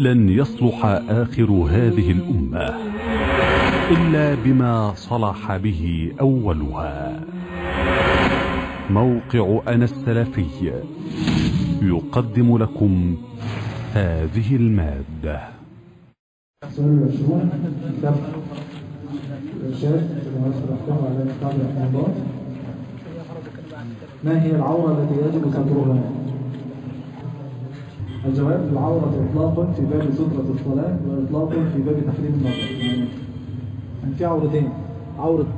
لن يصلح آخر هذه الأمة إلا بما صلح به أولها موقع أنا السلفي يقدم لكم هذه المادة سؤال العشرون كتاب الإرشاد في مدرسة الأحكام على كتاب رحمه الله ما هي العورة التي يجب سترها؟ الجواب العورة إطلاق في باب سترة الصلاة وإطلاق في باب تحريم النظر يعني يعني في عورتين عورة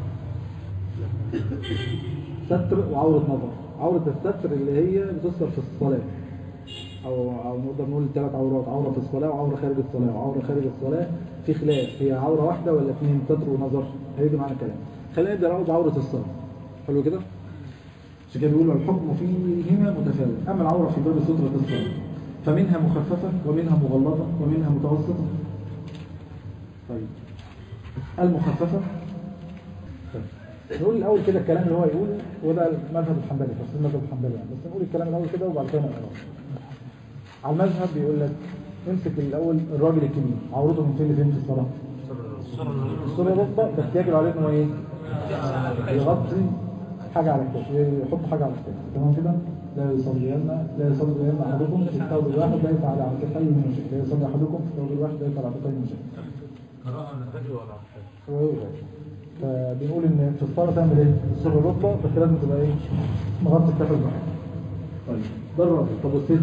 ستر وعورة نظر عورة الستر اللي هي بتستر في الصلاة أو أو نقدر نقول ثلاث عورات عورة في الصلاة وعورة خارج الصلاة وعورة خارج الصلاة في خلاف هي عورة واحدة ولا اثنين ستر ونظر هيجي معانا الكلام خلينا نبدأ نعود بعورة الصلاة حلو كده عشان كده بيقولوا الحكم فيهما متفاوت أما العورة في باب سترة الصلاة فمنها مخففة ومنها مغلظة ومنها متوسطة طيب المخففة طيب. نقول الأول كده الكلام اللي هو يقوله وده المذهب الحنبلي بس المذهب الحنبلي يعني. بس نقول الكلام الأول كده وبعد كده نقرأ على المذهب بيقول لك امسك الأول الراجل الكبير عورته من فين لفين في الصلاة الصورة الركبة بس يجب عليه انه ايه يغطي حاجة على الكتف يحط حاجة على الكتف تمام كده لا يصلي لا يصلي احدكم في الثوب الواحد ليس على عاتقيه من شيء لا يصلي احدكم في الثوب الواحد ليس على عاتقيه من شيء قراءة ولا فجر ولا عشاء هو يوجد فبنقول ان في الصلاة تعمل ايه الصورة الركبة بس لازم تبقى ايه مغطي الكتف الواحد طيب ده الراجل طب والست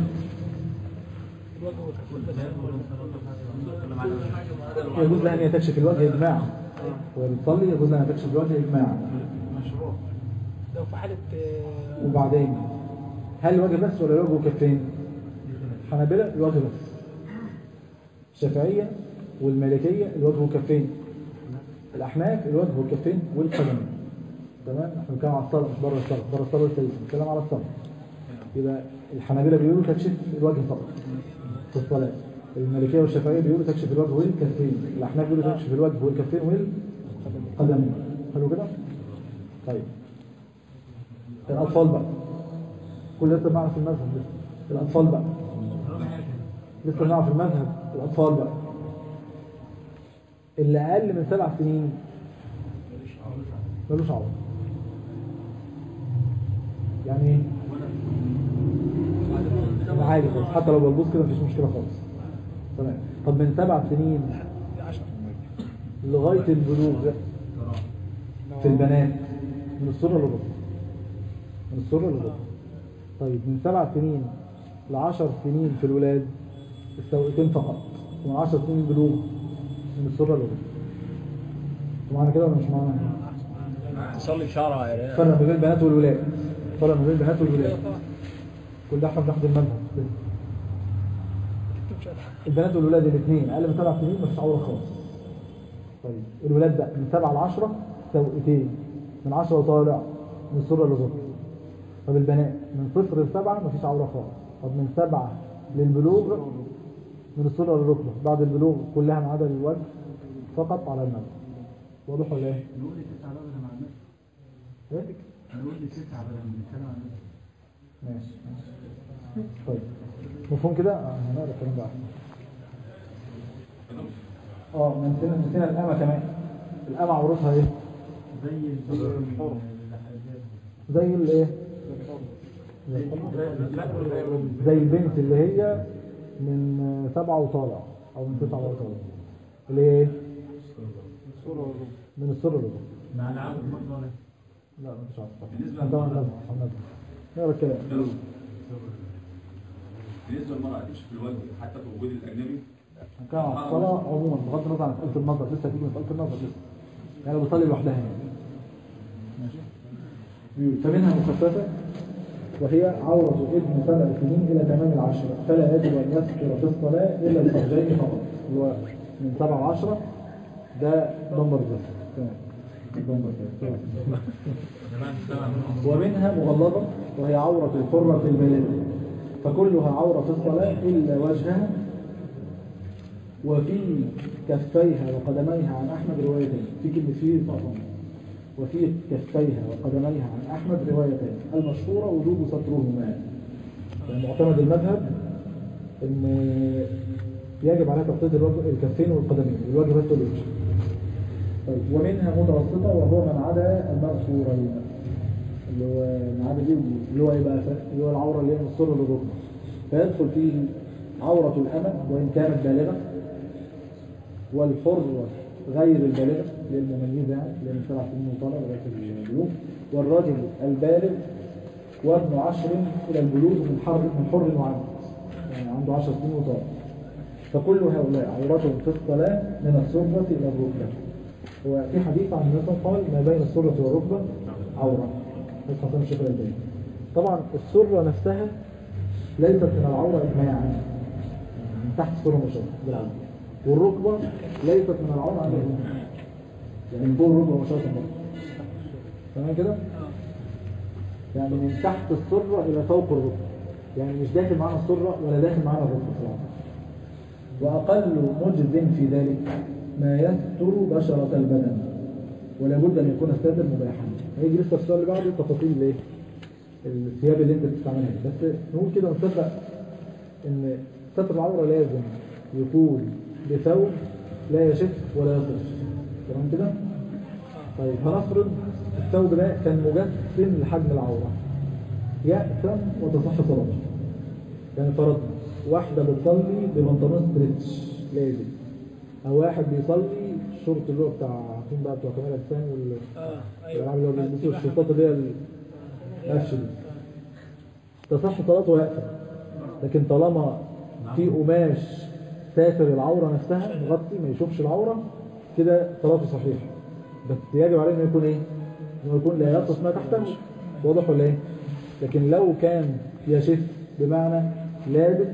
يجوز لها ان هي تكشف الوجه اجماعا وهي بتصلي يجوز لها ان تكشف الوجه اجماعا مشروع لو في حالة آه، وبعدين هل الوجه بس ولا الوجه وكفين حنابلة الوجه بس الشافعية والمالكية الوجه وكفين الأحناف الوجه والكفين والقدم تمام احنا بنتكلم على الصلاة مش بره الصلاة بره الصلاة لسه بنتكلم على الصلاة يبقى الحنابلة بيقولوا تكشف الوجه فقط في الصلاة المالكية والشافعية بيقولوا تكشف الوجه والكفين الأحناف بيقولوا تكشف الوجه والكفين والقدمين حلو كده طيب الأطفال بقى كل لسه معنا في المذهب لسه الأطفال بقى لسه معنا في المذهب الأطفال بقى اللي أقل من سبع سنين ملوش عوض يعني ايه؟ أنا عادي خالص حتى لو بلبوس كده مفيش مشكلة خالص تمام طب من سبع سنين لغاية البلوغ في البنات من السرة للركبة من السرة للركبة طيب من سبع سنين لعشر سنين في الولاد السوقتين فقط ومن عشر سنين البلوغ من السرة للركبة انتوا معانا كده ولا مش معانا؟ تصلي بشعرها يا فرق ما بين البنات والولاد فرق ما بين البنات والولاد كل ده احنا بناخد المذهب البنات والولاد الاثنين اقل من سبع سنين مفيش عوره خالص طيب الولاد بقى من سبعه ل 10 سوقتين من 10 وطالع من السره للركبه طب البنات من صفر لسبعه مفيش عوره خالص طب من سبعه للبلوغ من السره للركبه بعد البلوغ كلها ما عدا الوجه فقط على المذهب واضح ولا ايه؟ نقول لي تسعة بقى بدل ما عملت ايه؟ نقول لي تسعة بدل ما نتكلم عن نفسي ماشي ماشي طيب مفهوم كده آه، هنقرا الكلام ده أحسن. اه نسينا نسينا القامه كمان القامه عورتها ايه زي الحر زي الايه زي البنت اللي هي من سبعة وطالع او من تسعة وطالع اللي هي ايه من السرة للركبة مع العبد برضه ولا لا مش عارف بالنسبة للمرأة نقرا الكلام بالنسبه للمراه تكشف الوجه حتى في وجود الاجنبي كان على الصلاة عموما بغض النظر عن مسألة النظر لسه هتيجي مسألة النظر لسه يعني بتصلي لوحدها يعني ماشي بيقول فمنها مخففة وهي عورة ابن سبع سنين إلى تمام العشرة فلا يجب أن يستر في الصلاة إلا الفرجين فقط اللي هو من سبع وعشرة ده نمبر بس تمام نمبر بس تمام. ومنها مغلظة وهي عورة الحرة البالغة فكلها عورة في الصلاة إلا وجهها وفي كفيها وقدميها عن أحمد روايتين في كلمة فيه طبعا وفي كفيها وقدميها عن أحمد روايتين المشهورة وجوب سترهما يعني معتمد المذهب ان يجب عليها تغطية الوجه الكفين والقدمين الوجه بس والوجه طيب ومنها متوسطة وهو من عدا المأثورين اللي هو من عدا دي ودي اللي هو ايه بقى اللي هو العورة اللي هي من السر للركبة فيدخل فيه عورة الأمة وإن كانت بالغة والحر غير البالغة للمميزة يعني لأن سبع سنين وطالع لغاية البلوغ والرجل البالغ وابن عشر إلى البلوغ من حر من حر وعبد يعني عنده عشر سنين وطالع فكل هؤلاء عورتهم في الصلاة من السرة إلى الركبة هو في حديث عن النبي قال ما بين السرة والركبة عورة بس حسن الشيخ الألباني طبعا السرة نفسها ليست من العورة إجماعا من تحت السرة مشاهد بالعكس والركبة ليست من العورة عند الركبة يعني فوق الركبة مشاهد برضه تمام كده؟ يعني من تحت السرة إلى فوق الركبة يعني مش داخل معانا السرة ولا داخل معانا الركبة في العصر وأقل مجز في ذلك ما يستر بشرة البدن ولا بد أن يكون الساتر مباحا هيجي لسه السؤال اللي بعده تفاصيل الايه الثياب اللي انت بتستعملها بس نقول كده نصدق ان ستر العورة لازم يكون بثوب لا يشف ولا يصف تمام كده طيب هنفرض الثوب ده كان مجسم لحجم العورة يأثم وتصح صلاته يعني فرضنا واحدة بتصلي ببنطلون ستريتش لازم أو واحد بيصلي الشورت اللي هو بتاع فين بقى بتوع كمال أجسام وال اه الألعاب اللي هو ايوه بيلبسوا الشورتات اللي هي القفش دي تصح صلاته ويأثم لكن طالما في قماش ساتر العورة نفسها مغطي ما يشوفش العورة كده صلاته صحيحة بس يجب عليه انه يكون ايه انه يكون لا يصف ما تحته واضح ولا ايه لكن لو كان يشف بمعنى لابس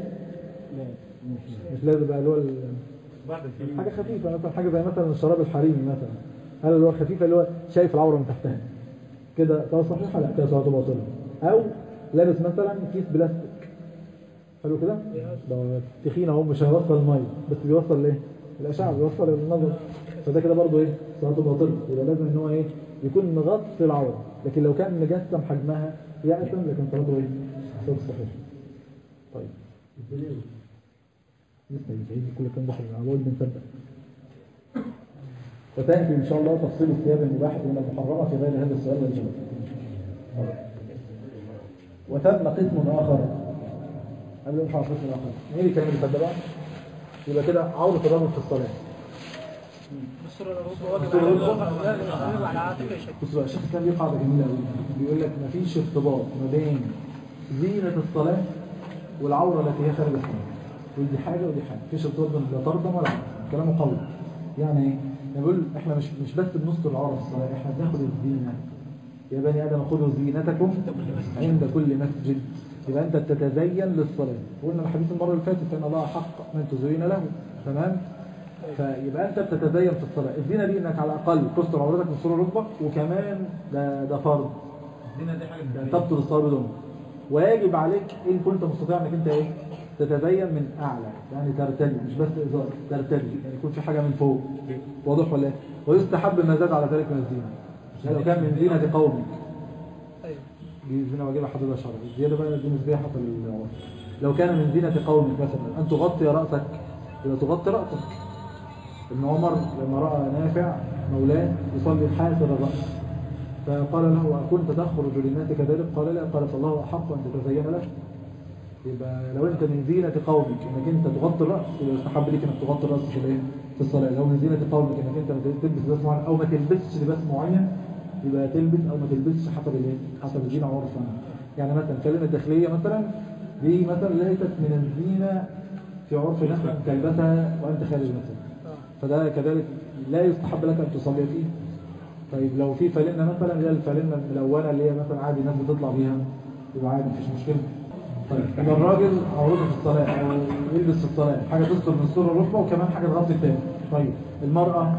مش لازم بقى اللي هو ال- حاجة خفيفة مثلا حاجة زي مثلا الشراب الحريمي مثلا هل اللي هو خفيفة اللي هو شايف العورة من تحتها كده صلاة صحيحة لا كده صلاته باطلة أو لابس مثلا كيس بلاستيك حلو كده ده تخين اهو مش هيوصل الميه بس بيوصل ليه الاشعه بيوصل النظر فده كده برضه ايه صلاته باطله يبقى لازم ان هو ايه يكون مغطي العوره لكن لو كان مجسم حجمها يأثم لكن صلاته ايه صلاته صحيحه طيب لسه يجي كل كام بحر على بقول بنصدق وتأتي إن شاء الله تفصيل الثياب المباحة من المحرمة في غير هذا السؤال والجواب وتم قسم آخر قبل ما نروح على القسم الآخر مين اللي كان اللي بقى؟ يبقى كده عورة الرجل في الصلاة بص الركبه واجب بص على الركبة. واجب على عاتقه يشد بص بقى الشيخ كان ليه قاعدة جميلة قوي بيقول لك مفيش ارتباط ما بين زينة الصلاة والعورة التي هي خارج الصلاة ودي حاجة ودي حاجة مفيش ارتباط بين لا ترضم ولا عكس كلامه قوي يعني ايه؟ يعني بيقول احنا مش مش بس بنستر العورة في الصلاة احنا بناخد الزينة يا بني آدم خذوا زينتكم عند كل مسجد يبقى أنت تتزين للصلاة قلنا الحديث المرة اللي فاتت أن الله حق من تزين له تمام فيبقى أنت بتتزين في الصلاة الزينة دي أنك على الأقل تستر عورتك من سور الركبة وكمان ده, ده فرض الدنيا دي حاجه يعني تبطل الصلاة بدون ويجب عليك إن كنت مستطيع أنك أنت إيه تتزين من أعلى يعني ترتدي مش بس إزار ترتدي يعني يكون في حاجة من فوق واضح ولا إيه ويستحب ما زاد على ذلك من الزينة يعني لو كان من زينة قومك ايوه دي زينة واجبة حدودها شرعي الزيادة بقى دي نسبية حسب العرف لو كان من زينة قومك مثلا أن تغطي رأسك يبقى تغطي رأسك ابن عمر لما رأى نافع مولاه يصلي حاسر الرأس فقال له أكنت تخرج للناس كذلك قال لا قال فالله أحق أن تتزين له يبقى لو انت من زينة قومك انك انت تغطي الرأس يبقى يستحب لك انك تغطي الرأس في الايه في الصلاة لو من زينة قومك انك انت تلبس لباس معين او ما تلبسش لباس معين يبقى تلبس او ما تلبسش حسب الايه حسب الزينة عرفا يعني مثلا كلمة داخلية مثلا دي مثلا ليست من الزينة في عرف الناس انك تلبسها وانت خارج مثلا فده كذلك لا يستحب لك ان تصلي فيه طيب لو في فالنة مثلا اللي هي الفالنة الملونة اللي هي مثلا عادي الناس بتطلع بيها يبقى عادي مفيش مشكلة طيب يبقى الراجل عورته في الصلاة أو يلبس في الصلاة حاجة تستر من سور الركبة وكمان حاجة تغطي التاني طيب المرأة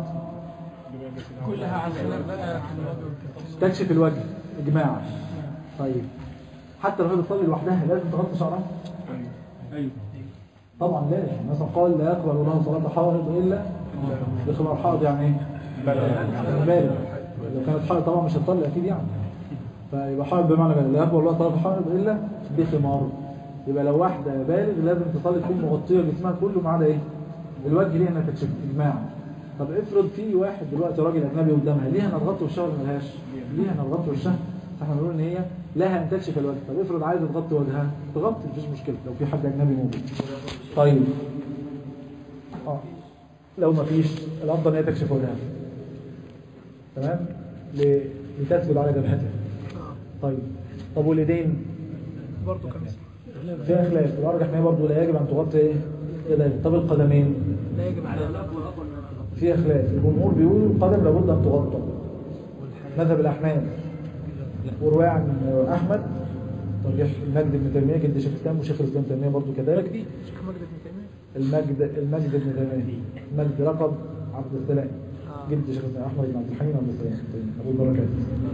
كلها على الخلاف بقى عن الوجه تكشف الوجه إجماعا طيب حتى لو هي بتصلي لوحدها لازم تغطي شعرها ايوه طبعا لازم مثلا قال لا يقبل الله صلاة حائض إلا بخمار حائض يعني ايه؟ بالغ لو كانت حائض طبعا مش هتصلي أكيد يعني فيبقى حائض بمعنى بالغ لا يقبل الله صلاة حائض إلا بخمار يبقى لو واحدة بالغ لازم تصلي تكون مغطية جسمها كله ما عدا ايه الوجه ليه انها تكشف اجماع طب افرض في واحد دلوقتي راجل اجنبي قدامها ليه هنضغط وشها ولا ملهاش ليه هنضغط وشها احنا بنقول ان هي لها ان تكشف الوجه طب افرض عايزه تغطي وجهها تغطي مفيش مشكله لو في حد اجنبي موجود طيب اه لو ما فيش الافضل ان هي تكشف وجهها تمام ل- لتثبت على جبهتها طيب طب واليدين برضه كمثل في خلاف الارجح ان هي برضه لا يجب ان تغطي ايه يدين طب القدمين لا يجب على في خلاف الجمهور بيقولوا القدم لابد ان تغطى مذهب الاحناف ورواية عن احمد ترجيح المجد بن تيميه جد شيخ الاسلام وشيخ الاسلام تيميه برضه كذلك شيخ مجد بن تيميه المجد المجد بن تيميه المجد لقب عبد السلام جد شيخ الاسلام احمد بن عبد الحليم عبد السلام ابو البركات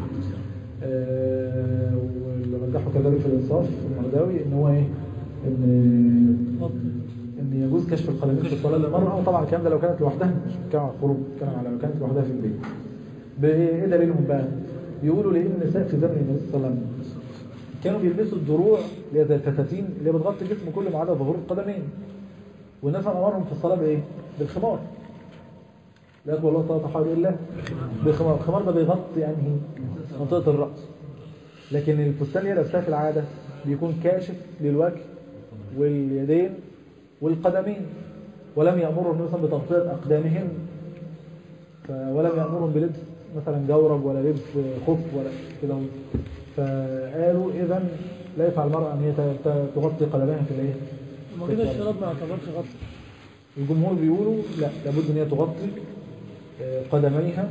آه، واللي رجحه كذلك في الانصاف المرداوي ان هو ايه ان ان يجوز كشف القدمين في الصلاه للمراه طبعا الكلام ده لو كانت لوحدها مش بتكلم على الخروج بتكلم على لو كانت لوحدها في البيت بايه دليلهم بقى بيقولوا لان النساء في زمن النبي صلى الله عليه وسلم كانوا بيلبسوا الدروع اللي هي زي الفساتين اللي هي بتغطي الجسم كله ما عدا ظهور القدمين والناس امرهم في الصلاه بايه بالخمار لا يقبل الله صلاه حول الا بالخمار الخمار ده بيغطي انهي منطقه الراس لكن الفستان اللي هي لابساه في العاده بيكون كاشف للوجه واليدين والقدمين ولم يأمرهم النبي صلى الله عليه وسلم بتغطية أقدامهم ف- ولم يأمرهم بلبس مثلا جورب ولا لبس خف ولا كده اهو. فقالوا إذا لا يفعل المرأة أن هي ت- ت- تغطي قدمها في الإيه؟ ما كده الشراب ما يعتبرش غطس الجمهور بيقولوا لا لابد ان هي تغطي آه، قدميها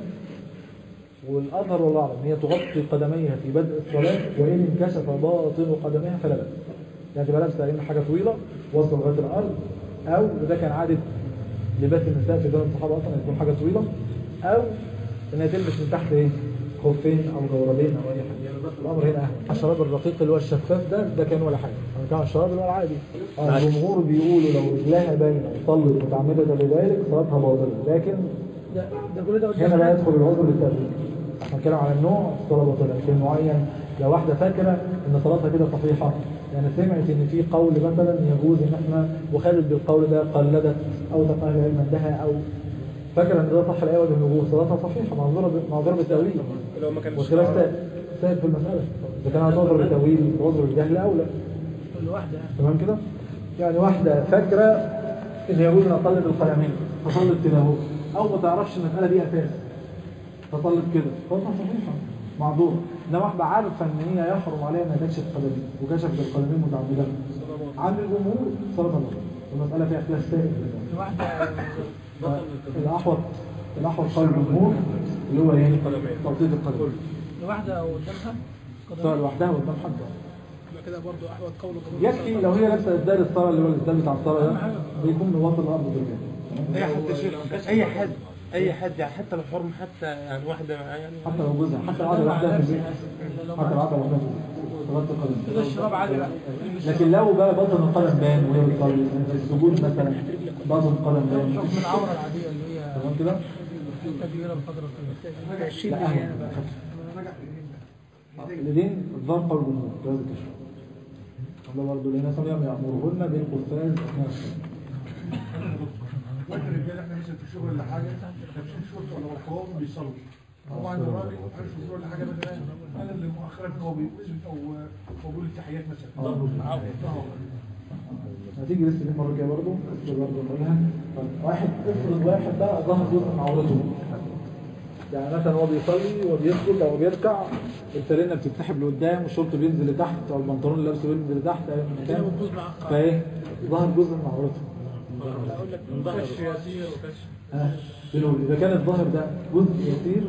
والاظهر والله اعلم ان هي تغطي قدميها في بدء الصلاه وان انكشف باطن قدميها فلا باس يعني تبقى لابسه اما حاجه طويله واصله لغايه الارض او وده كان عاده لباس النساء في زمن الصحابه اصلا إن تكون حاجه طويله او ان هي تلبس من تحت ايه خفين او جوربين او اي حاجه الامر هنا اهون الشراب الرقيق اللي هو الشفاف ده ده كان ولا حاجه انا كان الشراب اللي هو العادي آه، الجمهور بيقولوا لو رجلها باينه وصلت متعمده لذلك صلاتها باطله لكن ده ده كل ده هنا بقى يدخل العذر للتأويل احنا بنتكلم على النوع الصلاة باطلة لكن معين لو واحدة فاكرة ان صلاتها كده صحيحة يعني سمعت ان في قول مثلا يجوز ان احنا وخدت بالقول ده قلدت او تقال العلم عندها او فاكرة ان ده صح الآية وجه الوجوه صلاتها صحيحة معذورة ب- معذورة بالتأويل لو ما كانش والخلاف سائل سائل في المسألة إذا كان هتعذر بالتأويل تعذر بالجهل أو لا كل واحده تمام كده يعني واحدة فاكرة ان يجوز ان اقلد القلمين فصلت كده اهو او ما تعرفش المسألة دي اساس فصلت كده صلاتها صحيحة معذورة انما واحدة عارفة ان هي يحرم عليها انها تكشف قدمين وكشفت القدمين متعمدة عند الجمهور صلاتها باطلة المسألة فيها خلاف سائل واحده الاحوط الاحوط قول الجمهور اللي هو ايه تغطية القدم واحده قدامها سواء لوحدها قدام حد يبقى كده برضه احوط قول قبول يكفي لو هي لابسه ازدار الصلاه اللي هو الازدار بتاع الصلاه ده بيكون مواصل الارض بالكامل اي حد شيخ اي حد اي حد يعني حتى لو حرم حتى يعني واحده يعني حتى لو جوزها حتى لو قاعده لوحدها في البيت حتى لو قاعده لوحدها في البيت تغطي كده القدم الشراب عادي بقى لكن لو بقى بطن القدم بان وهي بتصلي في السجود مثلا بطن القدم بان حكم العوره العاديه اللي هي تمام كده؟ تكبيره بفتره طويله لا أهون. الاثنين الظاهر قول الجمهور جواز الكشف الله برضه لنا صلى يأمرهن بالقفاز أثناء الصلاة وقت الرجاله احنا مثلا في الشغل ولا حاجه لابسين شورت ولا بنطلون بيصلوا طبعا الراجل عارف في الشغل ولا حاجه مثلا انا اللي مؤخرا هو بيقول او هو بيقول التحيات مثلا آه. اه هتيجي لسه دي المره الجايه برضه لسه برضه نقولها واحد افرض واحد بقى ظهر جزء من عورته يعني مثلا هو بيصلي وبيسجد او بيركع الفرينه بتتسحب لقدام والشورت بينزل لتحت او البنطلون اللي لابسه بينزل لتحت ايا ما كده كان بتبوظ معاك فايه ظهر جزء من عورته اقول لك كشف يسير وكشف ها بنقول اذا كان الظاهر ده جزء يسير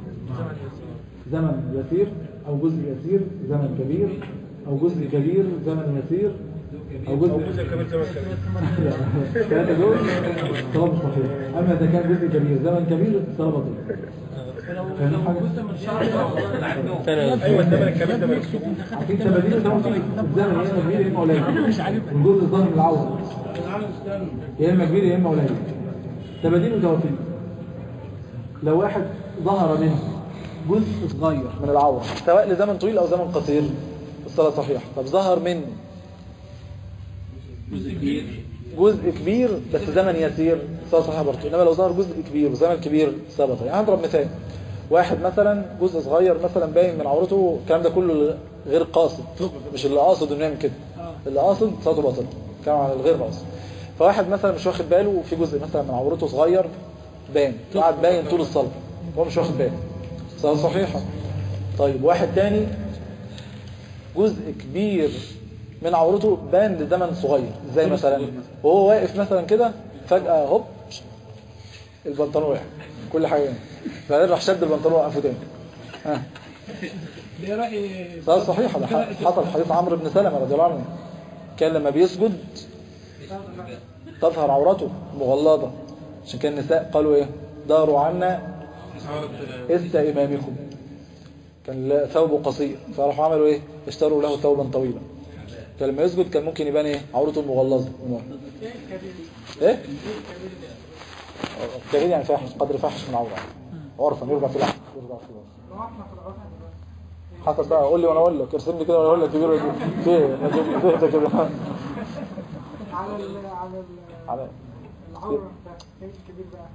زمن يسير او جزء يسير زمن كبير او جزء كبير زمن يسير او جزء كمان زمان كمان الثلاثة دول صلاة مش صحيح أما إذا كان جزء كبير زمن كبير صلاة بطيئة فاهم حاجة؟ ايوه الزمن الكمان ده مكسوب عارفين تباديل ده ممكن الزمن يا إما كبير يا إما قليل والجزء الظاهر من العورة يا إما كبير يا إما قليل تباديل وتوفيق لو واحد ظهر منه جزء صغير من العورة سواء لزمن طويل أو زمن قصير الصلاة صحيحة طب ظهر من جزء كبير بس زمن يسير صار صحيح برضه انما لو ظهر جزء كبير وزمن كبير ثبت يعني هضرب مثال واحد مثلا جزء صغير مثلا باين من عورته الكلام ده كله غير قاصد مش اللي قاصد انه يعمل كده اللي قاصد صلاته باطل كلام على الغير قاصد فواحد مثلا مش واخد باله وفي جزء مثلا من عورته صغير باين قاعد باين طول الصلاه هو مش واخد باله صلاه صحيحه طيب واحد تاني جزء كبير من عورته بان لزمن صغير زي مثلا وهو واقف مثلا كده فجأة هوب البنطلون وقع كل حاجة يعني. بعدين راح شد البنطلون وقفه تاني ها ده رأي صحيح صحيح ده ح- حصل حديث عمرو بن سلمة رضي الله عنه كان لما بيسجد تظهر عورته مغلظة عشان كان النساء قالوا ايه داروا عنا است إمامكم كان لا- ثوبه قصير فراحوا عملوا ايه اشتروا له ثوبا طويلا فلما يسجد كان ممكن يبان ايه عورته المغلظة من ورا. ايه الكبير يعني فاحش قدر فاحش من عورة عرفا يرجع في لحظة يرجع في لحظة حسب بقى قول لي وانا اقول لك ارسم لي كده وانا اقول لك كبير ولا في ايه ما تجيب- تهدى كده على ال على ال على العورة بتاعت الكبير بقى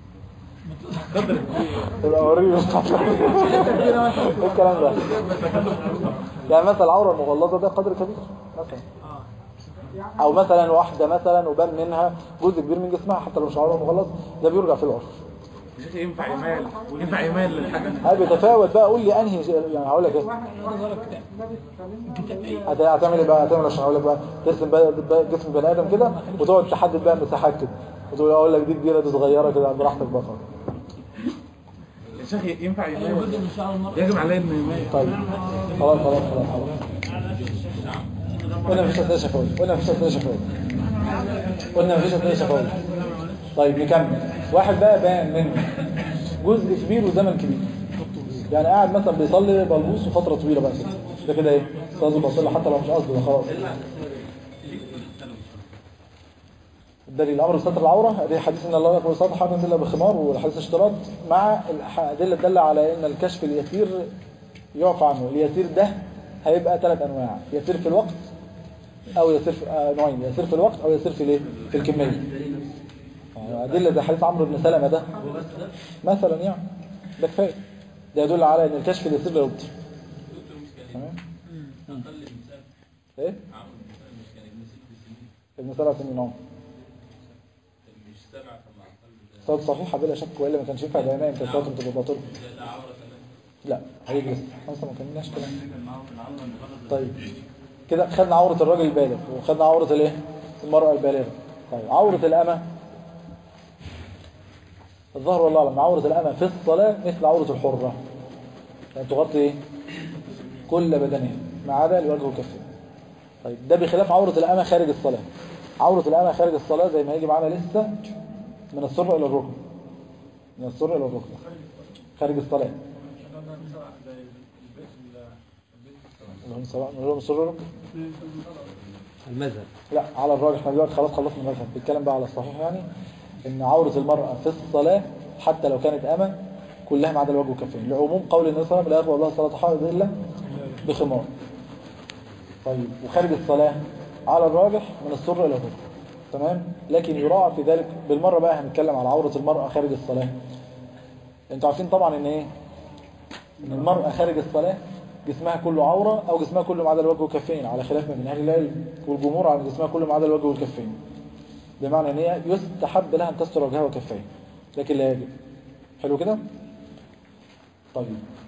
يبقى وريني ايه الكلام ده يعني مثلا العوره المغلظه ده قدر كبير مثلا او مثلا واحده مثلا وبان منها جزء كبير من جسمها حتى لو مش عوره مغلظه ده بيرجع في العرف مش ينفع يمال ينفع يمال للحاجة هاي بيتفاوت بقى قول لي انهي شيء- يعني هقول لك ايه واحد واحد لابس تعليم هت- هتعمل ايه بقى هتعمل عشان اقول لك بقى ترسم بقى بقى جسم بني ادم كده وتقعد تحدد بقى مساحات كده وتقول اقول لك دي كبيره دي صغيره كده براحتك بقى خالص. يا شيخ ينفع يمال يجب عليه انه يمال طيب خلاص خلاص خلاص خلاص قلنا مفيش أسئلة شفوية قلنا مفيش أسئلة شفوية قلنا مفيش أسئلة شفوية طيب نكمل واحد بقى بان من جزء كبير وزمن كبير يعني قاعد مثلا بيصلي بلبوس وفترة طويلة بقى كده ده كده ايه صلاته بصلي حتى لو مش قصده ده خلاص الدليل الامر بستر العوره دي حديث ان الله يقول صلاه حرم الا بخمار والحديث اشتراط مع الادله الداله على ان الكشف اليسير يعفى عنه اليسير ده هيبقى ثلاث انواع يسير في الوقت او يسير في آه، نوعين يسير في الوقت او يسير في الايه في الكميه آه، ادله زي حديث عمرو بن سلمة ده مثلا يعني ده كفايه ده يدل على ان الكشف اليسير لا يبطل تمام ايه ابن سبع سنين اهو صوت صحيحة بلا شك وإلا ما كانش ينفع دائما انت صوتهم تبقى باطل لا هيجلس اصلا ما كملناش كلام طيب كده خدنا عورة الراجل البالغ وخدنا عورة الايه المرأة البالغة طيب عورة الأمة الظهر والله اعلم عورة الأمة في الصلاة مثل عورة الحرة يعني تغطي ايه كل بدنها ما عدا الوجه والكفين طيب ده بخلاف عورة الأمة خارج الصلاة عورة الأمة خارج الصلاة زي ما هيجي معانا لسه من السر إلى الركن من السر إلى الركن خارج الصلاة اللهم سواء من السر الركن المذهب لا على الراجح احنا دلوقتي خلاص خلصنا المذهب بنتكلم بقى على الصحيح يعني ان عورة المرأة في الصلاة حتى لو كانت أمة كلها ما عدا الوجه والكفين لعموم قول النبي صلى الله عليه وسلم لا يقبل الله صلاة حائض إلا بخمار طيب وخارج الصلاة على الراجح من السر إلى الركن تمام لكن يراعى في ذلك بالمرة بقى هنتكلم على عورة المرأة خارج الصلاة انتوا عارفين طبعا ان ايه ان المرأة خارج الصلاة جسمها كله عورة او جسمها كله ما عدا الوجه والكفين على خلاف ما بين اهل العلم والجمهور على جسمها كله ما عدا الوجه والكفين بمعنى ان هي يستحب لها ان تستر وجهها وكفيها لكن لا يجب حلو كده طيب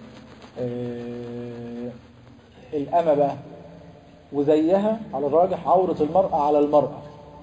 آه الأمة بقى وزيها على الراجح عورة المرأة على المرأة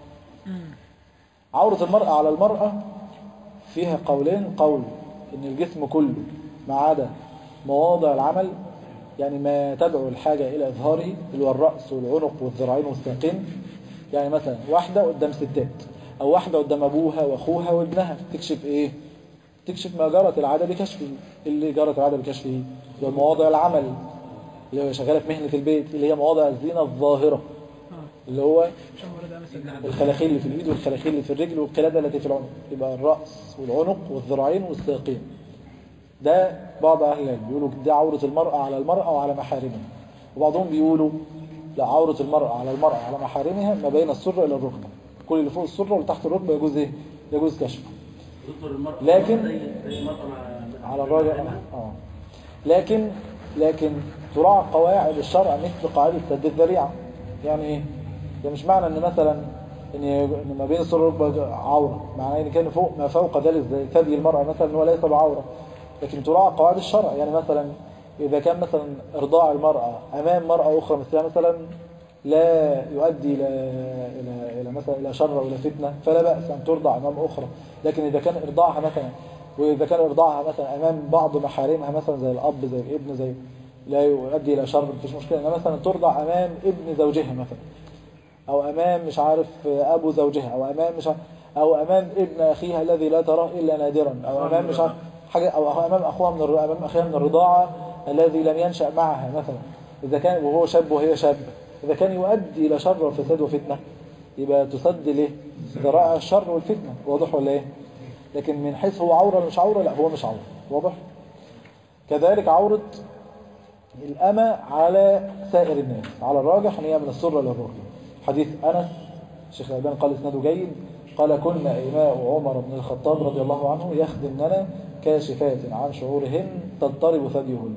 عورة المرأة على المرأة فيها قولين قول ان الجسم كله ما عدا مواضع العمل يعني ما تدعو الحاجة إلى إظهاره اللي هو الرأس والعنق والذراعين والساقين يعني مثلا واحدة قدام ستات أو واحدة قدام أبوها وأخوها وابنها تكشف إيه؟ تكشف ما جرت العادة بكشفه اللي جرت العادة بكشفه اللي هو مواضع العمل اللي هو شغالة في مهنة البيت اللي هي مواضع الزينة الظاهرة اللي هو الخلاخيل اللي في الإيد والخلاخيل اللي في الرجل والقلادة التي في العنق يبقى الرأس والعنق والذراعين والساقين ده بعض أهل العلم بيقولوا ده عورة المرأة على المرأة وعلى محارمها وبعضهم بيقولوا لا عورة المرأة على المرأة على محارمها ما بين السرة إلى الركبة كل اللي فوق السرة واللي تحت الركبة يجوز إيه؟ يجوز كشفه لكن على الراجع اه لكن لكن تراعى قواعد الشرع مثل قاعدة سد الذريعة يعني ايه؟ ده مش معنى ان مثلا ان ان ما بين السرة والركبة عورة معناه ان كان فوق ما فوق ذلك زي ثدي المرأة مثلا هو ليس بعورة لكن تراعى قواعد الشرع يعني مثلا إذا كان مثلا إرضاع المرأة أمام مرأة أخرى مثلها مثلا لا يؤدي إلى إلى إلى مثلا إلى شر أو إلى فتنة فلا بأس أن ترضع أمام أخرى لكن إذا كان إرضاعها مثلا وإذا كان إرضاعها مثلا أمام بعض محارمها مثلا زي الأب زي الابن زي لا يؤدي إلى شر مفيش مشكلة إنها مثلا ترضع أمام ابن زوجها مثلا أو أمام مش عارف أبو زوجها أو أمام مش عارف أو أمام ابن أخيها الذي لا تراه إلا نادرا أو أمام مش عارف حاجة أو أمام أخوها من الر- أمام أخيها من الرضاعة الذي لم ينشأ معها مثلا إذا كان وهو شاب وهي شابة إذا كان يؤدي إلى شر وفساد وفتنة يبقى تسد ليه ذرائع الشر والفتنة واضح ولا إيه لكن من حيث هو عورة ولا مش عورة لا هو مش عورة واضح كذلك عورة الأمة على سائر الناس على الراجح ان هي من السرة للركبة حديث أنس الشيخ الألباني قال إسناده جيد قال كنا إماء عمر بن الخطاب رضي الله عنه يخدمنا كاشفات عن شعورهن تضطرب ثديهن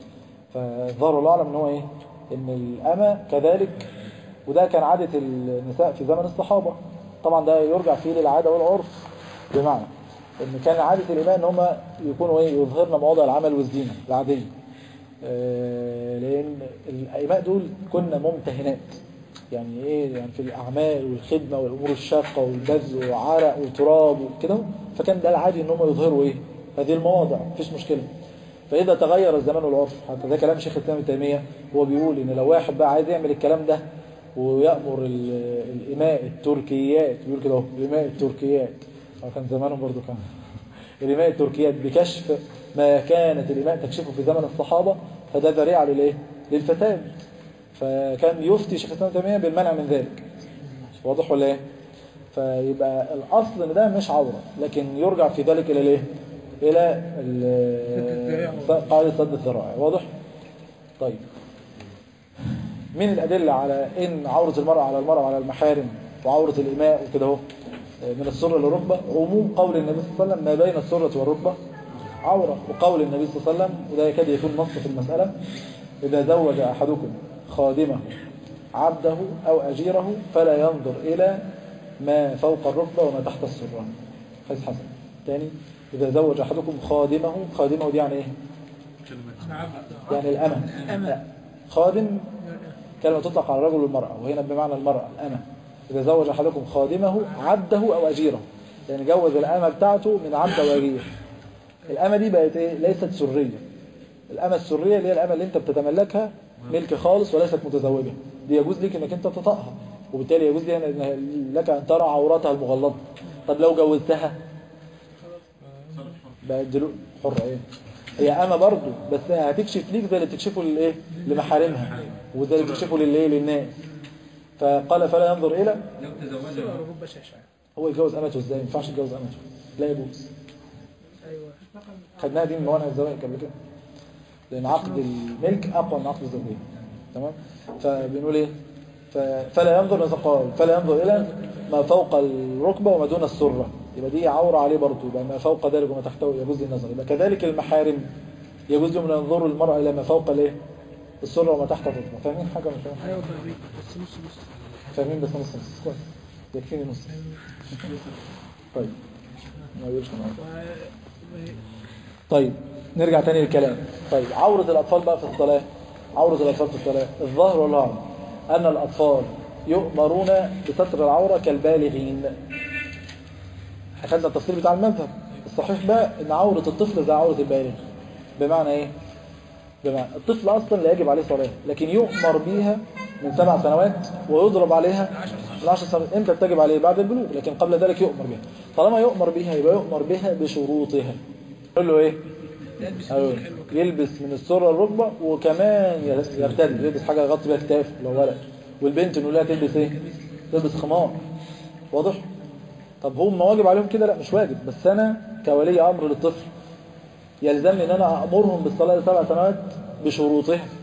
فظهر الله أعلم ان هو إيه إن الأمة كذلك وده كان عادة النساء في زمن الصحابة طبعا ده يرجع فيه للعادة والعرف بمعنى ان كان عادة الإماء ان هم يكونوا ايه يظهرن مواضع العمل والزينة العادية آه، لان الائماء دول كنا ممتهنات يعني ايه يعني في الاعمال والخدمه والامور الشاقه والبذل وعرق والتراب وكده فكان ده العادي ان هم يظهروا ايه هذه المواضع مفيش مشكله فاذا تغير الزمان والعرف حتى ده كلام شيخ الاسلام ابن تيميه هو بيقول ان لو واحد بقى عايز يعمل الكلام ده ويامر ال- الاماء التركيات بيقول كده اهو الاماء التركيات هو كان زمانهم برضو كان الإماء التركيات بكشف ما كانت الإماء تكشفه في زمن الصحابة فده ذريعة للإيه؟ للفساد فكان يفتي شيخ الإسلام ابن تيمية بالمنع من ذلك واضح ولا إيه؟ فيبقى الأصل إن ده مش عورة لكن يرجع في ذلك إلى الإيه؟ إلى ال- قاعدة سد الذرائع واضح؟ طيب من الأدلة على إن عورة المرأة على المرأة وعلى المحارم وعورة الإماء وكده اهو من السرة للركبة عموم قول النبي صلى الله عليه وسلم ما بين السرة والركبة عورة وقول النبي صلى الله عليه وسلم وده يكاد يكون نص في المسألة إذا زوج أحدكم خادمه عبده أو أجيره فلا ينظر إلى ما فوق الركبة وما تحت السرة حديث حسن تاني إذا زوج أحدكم خادمه خادمه دي يعني إيه؟ يعني الأمة لا. خادم كلمة تطلق على الرجل والمرأة وهنا بمعنى المرأة الأمة إذا زوج أحدكم خادمه عبده أو أجيره يعني جوز الأمة بتاعته من عبد وأجير الأمة دي بقت إيه؟ ليست سرية الأمة السرية اللي هي الأمة اللي أنت بتتملكها ملك خالص وليست متزوجة دي يجوز لك إنك أنت تطأها وبالتالي يجوز لي إن- لك أن ترى عوراتها المغلظة طب لو جوزتها بقت دلوقتي حرة إيه هي أمة برضو بس هتكشف ليك زي اللي بتكشفه للإيه لمحارمها وزي اللي بتكشفه للإيه للناس فقال فلا ينظر إلى لو تزوجها رب شاشة هو يتجوز امته ازاي ما ينفعش يتجوز امته لا يجوز ايوه خدناها دي من موانع الزواج قبل كده لان عقد الملك اقوى من عقد الزوجيه تمام فبنقول ايه ف- فلا ينظر مثلا قال فلا ينظر الى ما فوق الركبه وما دون السره يبقى دي عوره عليه برضه يبقى ما فوق ذلك وما تحته يجوز النظر يبقى كذلك المحارم يجوز لهم ان ينظروا المراه الى ما فوق الايه السره وما تحت الركبه فاهمين حاجه مش فاهمين ايوه طيب بس نص نص فاهمين بس نص نص كويس يكفيني نص طيب ما يقولش كمان طيب نرجع تاني للكلام طيب عورة الأطفال بقى في الصلاة عورة الأطفال في الصلاة الظاهر والله أن الأطفال يؤمرون بستر العورة كالبالغين أخذنا التفصيل بتاع المذهب الصحيح بقى أن عورة الطفل زي عورة البالغ بمعنى إيه؟ بمعنى الطفل أصلا لا يجب عليه صلاة لكن يؤمر بيها من سبع سنوات ويضرب عليها من عشر سنوات امتى تجب عليه بعد البلوغ لكن قبل ذلك يؤمر بها طالما يؤمر بها يبقى يؤمر بها بشروطها يقول له ايه أيوة. يلبس من السرة الركبة وكمان يرتدي يلبس حاجة يغطي بيها كتافه لو ولد والبنت نقول لها تلبس ايه تلبس خمار واضح طب هم واجب عليهم كده لا مش واجب بس انا كولي امر للطفل يلزمني ان انا امرهم بالصلاة لسبع سنوات بشروطها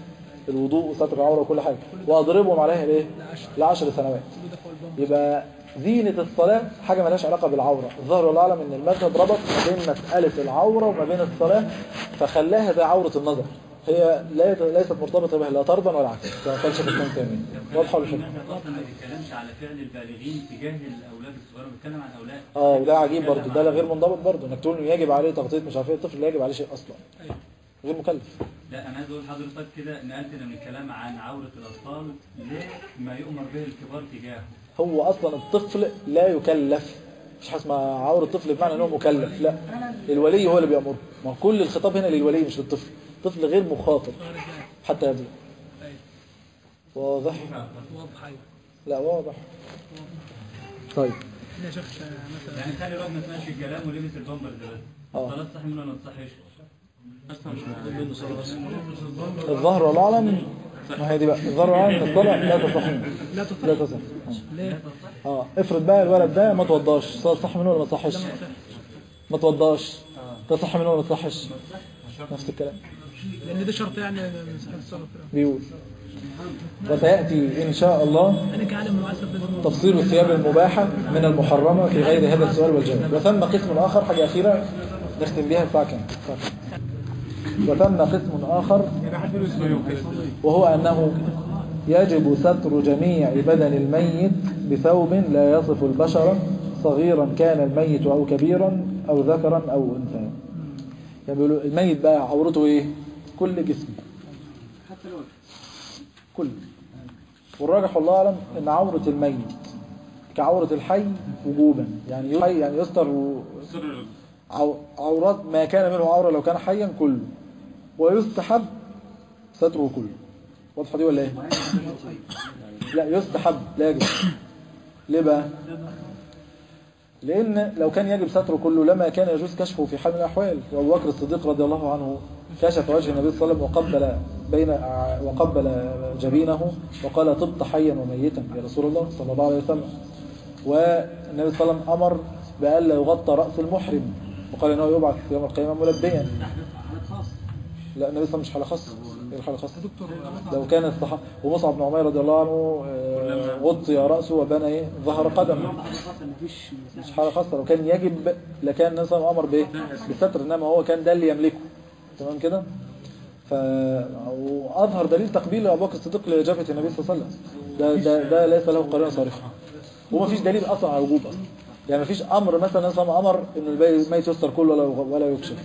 الوضوء وستر العوره وكل حاجه واضربهم عليها الايه لعشر سنوات يبقى زينة الصلاة حاجة ملهاش علاقة بالعورة الظاهر والأعلم إن المذهب ربط ما بين مسألة العورة وما بين الصلاة فخلاها زي عورة النظر هي لا- ليست مرتبطة بها لا طردا ولا عكسا كما قال شيخ الإسلام تيمية واضحة ولا مش واضحة؟ احنا ما بنتكلمش على فعل البالغين تجاه الاولاد الصغار بنتكلم عن اولاد اه وده عجيب برضه ده غير منضبط برضه انك تقول انه يجب عليه تغطية مش عارف ايه الطفل لا يجب عليه شيء اصلا غير مكلف لا انا عايز اقول لحضرتك كده نقلتنا من الكلام عن عوره الاطفال لما يؤمر به الكبار تجاهه هو اصلا الطفل لا يكلف مش حاجه اسمها عور الطفل بمعنى انه مكلف لا الولي هو اللي بيامره ما هو كل الخطاب هنا للولي مش للطفل الطفل غير مخاطب حتى يبلغ واضح واضحه أيوة. لا واضح طيب يا شيخ مثلا يعني خلي الواد ما يسمعش الكلام ولبس البامبر ده بس اه. خلاص صح منه ولا ما تصحيش الظهر والعلم ما هي دي بقى الظهر والعلم ان الصلاه لا تصح منه. لا تصح لا تصح ليه؟ اه افرض بقى الولد ده ما توضاش الصلاه تصح منه ولا ما تصحش ما توضاش تصح منه ولا ما تصحش نفس الكلام لان ده شرط يعني من صحه الصلاه بيقول وسيأتي إن شاء الله انا كعالم معسف لازم تفصيل الثياب المباحة من المحرمة في غير هذا السؤال والجواب وثم قسم آخر حاجة أخيرة نختم بها الساعة كام الساعة كام؟ وثم قسم آخر وهو أنه يجب ستر جميع بدن الميت بثوب لا يصف البشرة صغيرا كان الميت أو كبيرا أو ذكرا أو أنثى يعني بيقولوا الميت بقى عورته إيه كل جسم كل والراجح والله أعلم أن عورة الميت كعورة الحي وجوبا يعني الحي يعني يستر عو- عورات ما كان منه عورة لو كان حيا كله ويستحب ستره كله واضحة دي ولا ايه لا يستحب لا يجب ليه بقى لأن لو كان يجب ستره كله لما كان يجوز كشفه في حال من الأحوال وأبو بكر الصديق رضي الله عنه كشف وجه النبي صلى الله عليه وسلم وقبل بين وقبل جبينه وقال طبت حيا وميتا يا رسول الله صلى الله عليه وسلم والنبي صلى الله عليه وسلم أمر بألا يغطى رأس المحرم وقال إنه يبعث يوم القيامة ملبيا لا النبي صلى الله عليه وسلم مش حالة خاصة ايه الحالة خاصة لو كان الصحابة ومصعب بن عمير رضي الله عنه آه، غطي رأسه وبنى ايه ظهر قدمه مش حالة خاصة لو كان يجب لكان النبي صلى الله عليه وسلم أمر بايه بالستر إنما هو كان ده اللي يملكه تمام كده ف وأظهر دليل تقبيل أبو بكر الصديق لإجابة النبي صلى الله عليه وسلم ده ده ده ليس له قرينة صارخة وما فيش دليل أصلا على وجوب أصلا يعني ما فيش أمر مثلا النبي صلى الله عليه وسلم أمر إن الميت يستر كله ولا ولا يكشف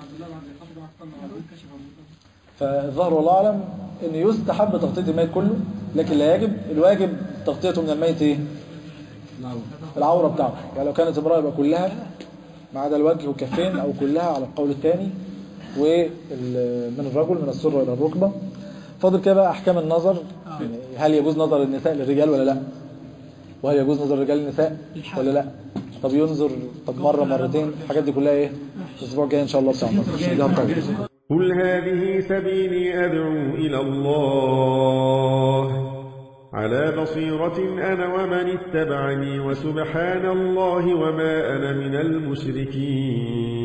فالظاهر والله أعلم أن يستحب تغطية الميت كله لكن لا يجب الواجب تغطيته من الميت إيه؟ العورة بتاعته يعني لو كانت امرأة يبقى كلها ما عدا الوجه والكفين أو كلها على القول الثاني ومن الرجل من السرة إلى الركبة فاضل كده بقى أحكام النظر يعني هل يجوز نظر النساء للرجال ولا لا وهل يجوز نظر الرجال للنساء ولا لا طب ينظر طب مرة مرتين الحاجات دي كلها ايه الاسبوع الجاي ان شاء الله بتاع النظر عشان ده هطول. قل هذه سبيلي أدعو إلى الله على بصيرة أنا ومن اتبعني وسبحان الله وما أنا من المشركين